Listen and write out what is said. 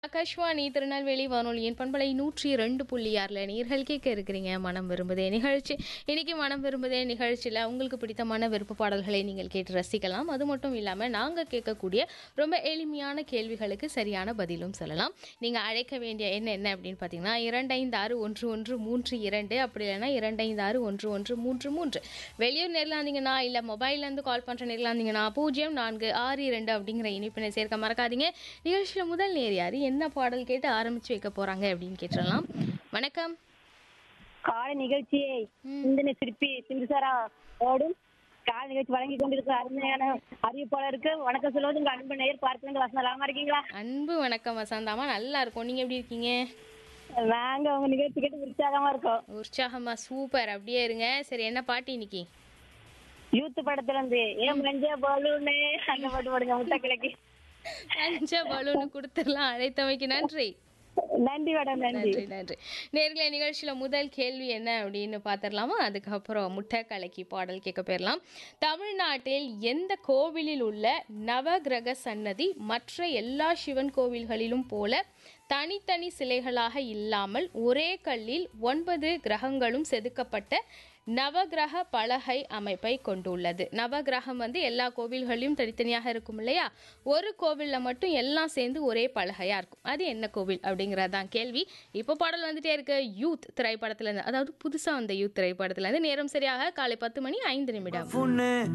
ஆகாஷ்வாணி திருநெல்வேலி வானொலியின் பண்பலை நூற்றி ரெண்டு புள்ளி ஆறில் நீர்கள் கேட்க இருக்கிறீங்க மனம் விரும்புதே நிகழ்ச்சி இன்னைக்கு மனம் விரும்புதே நிகழ்ச்சியில் உங்களுக்கு பிடித்தமான விருப்ப பாடல்களை நீங்கள் கேட்டு ரசிக்கலாம் அது மட்டும் இல்லாமல் நாங்கள் கேட்கக்கூடிய ரொம்ப எளிமையான கேள்விகளுக்கு சரியான பதிலும் சொல்லலாம் நீங்கள் அழைக்க வேண்டிய எண் என்ன அப்படின்னு பார்த்தீங்கன்னா இரண்டு ஐந்து ஆறு ஒன்று ஒன்று மூன்று இரண்டு அப்படி இல்லைன்னா இரண்டு ஐந்து ஆறு ஒன்று ஒன்று மூன்று மூன்று வெளியூர் நேரில் இருந்தீங்கன்னா இல்லை மொபைல்லேருந்து கால் பண்ணுற நேரில் இருந்தீங்கன்னா பூஜ்ஜியம் நான்கு ஆறு இரண்டு அப்படிங்கிற இனிப்பினை சேர்க்க மறக்காதீங்க நிகழ்ச்சியில் முதல் நேர் யார் என்ன பாடல் கேட்டு ஆரம்பிச்சு வைக்க போறாங்க அப்படின்னு கேட்டுடலாம் வணக்கம் காலை நிகழ்ச்சியை சிந்தனை சிற்பி சிந்துசாரா ஓடும் காலை நிகழ்ச்சி வழங்கி கொண்டிருக்கிற அருமையான அறிவிப்பாளருக்கு வணக்கம் சொல்வது உங்க அன்பு நேயர் பார்த்து வசனம் நலமா இருக்கீங்களா அன்பு வணக்கம் வசந்தாமா நல்லா இருக்கும் நீங்க எப்படி இருக்கீங்க நாங்க உங்க நிகழ்ச்சி கேட்டு உற்சாகமா இருக்கோம் உற்சாகமா சூப்பர் அப்படியே இருங்க சரி என்ன பாட்டு இன்னைக்கு யூத் படத்துல இருந்து ஏன் மஞ்ச பலூனு அந்த பாட்டு போடுங்க முட்டை கிழக்கு அஞ்சா பலூனு கொடுத்துடலாம் அழைத்தமைக்கு நன்றி நன்றி மேடம் நன்றி நன்றி நன்றி நேர்களை நிகழ்ச்சியில் முதல் கேள்வி என்ன அப்படின்னு பார்த்துடலாமா அதுக்கப்புறம் முட்டை கலக்கி பாடல் கேட்க போயிடலாம் தமிழ்நாட்டில் எந்த கோவிலில் உள்ள நவகிரக சன்னதி மற்ற எல்லா சிவன் கோவில்களிலும் போல தனித்தனி சிலைகளாக இல்லாமல் ஒரே கல்லில் ஒன்பது கிரகங்களும் செதுக்கப்பட்ட நவகிரக பலகை அமைப்பை கொண்டுள்ளது நவகிரகம் வந்து எல்லா கோவில்களையும் தனித்தனியாக இருக்கும் இல்லையா ஒரு கோவிலில் மட்டும் எல்லாம் சேர்ந்து ஒரே பலகையா இருக்கும் அது என்ன கோவில் அப்படிங்கிறது தான் கேள்வி இப்போ பாடல் வந்துட்டே இருக்கு யூத் திரைப்படத்துல இருந்து அதாவது புதுசா வந்த யூத் திரைப்படத்துல இருந்து நேரம் சரியாக காலை பத்து மணி ஐந்து நிமிடம் பொண்ணு